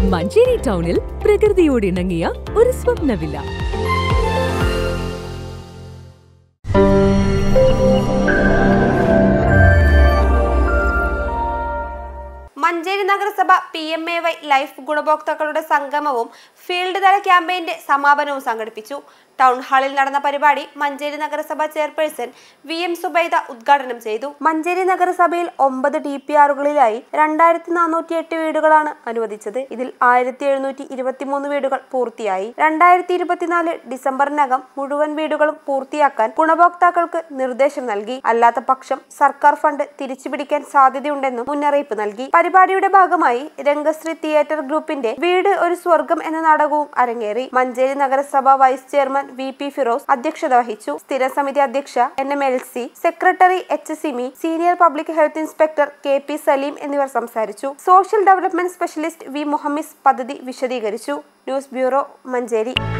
മഞ്ചേരി ടൗണിൽ പ്രകൃതിയോട് ഇണങ്ങിയ ഒരു സ്വപ്ന വില്ല മഞ്ചേരി നഗരസഭ P M A Y life ഗുണഭോക്താക്കളുടെ സംഗമവും ഫീൽഡ് തല ക്യാമ്പയിന്റെ സമാപനവും സംഘടിപ്പിച്ചു ടൗൺ ഹാളിൽ നടന്ന പരിപാടി മഞ്ചേരി നഗരസഭ ചെയർപേഴ്സൺ വി എം സുബൈദ ഉദ്ഘാടനം ചെയ്തു മഞ്ചേരി നഗരസഭയിൽ ഒമ്പത് ടി പി ആറുകളിലായി രണ്ടായിരത്തി നാനൂറ്റി എട്ട് വീടുകളാണ് അനുവദിച്ചത് ഇതിൽ ആയിരത്തി എഴുന്നൂറ്റി ഇരുപത്തിമൂന്ന് വീടുകൾ പൂർത്തിയായി രണ്ടായിരത്തി ഇരുപത്തിനാല് ഡിസംബറിനകം മുഴുവൻ വീടുകളും പൂർത്തിയാക്കാൻ ഗുണഭോക്താക്കൾക്ക് നിർദ്ദേശം നൽകി അല്ലാത്ത പക്ഷം സർക്കാർ ഫണ്ട് തിരിച്ചുപിടിക്കാൻ സാധ്യതയുണ്ടെന്നും മുന്നറിയിപ്പ് നൽകി പരിപാടിയുടെ ഭാഗമായി രംഗശ്രീ തിയേറ്റർ ഗ്രൂപ്പിന്റെ വീട് ഒരു സ്വർഗം എന്ന നാടകവും അരങ്ങേറി മഞ്ചേരി നഗരസഭ vice chairman V P Firoz അധ്യക്ഷത വഹിച്ചു സ്ഥിര സമിതി അധ്യക്ഷ N M L C secretary H Simi senior public health inspector K P Saleem എന്നിവർ സംസാരിച്ചു social development specialist V Muhammis പദ്ധതി വിശദീകരിച്ചു ന്യൂസ് ബ്യൂറോ മഞ്ചേരി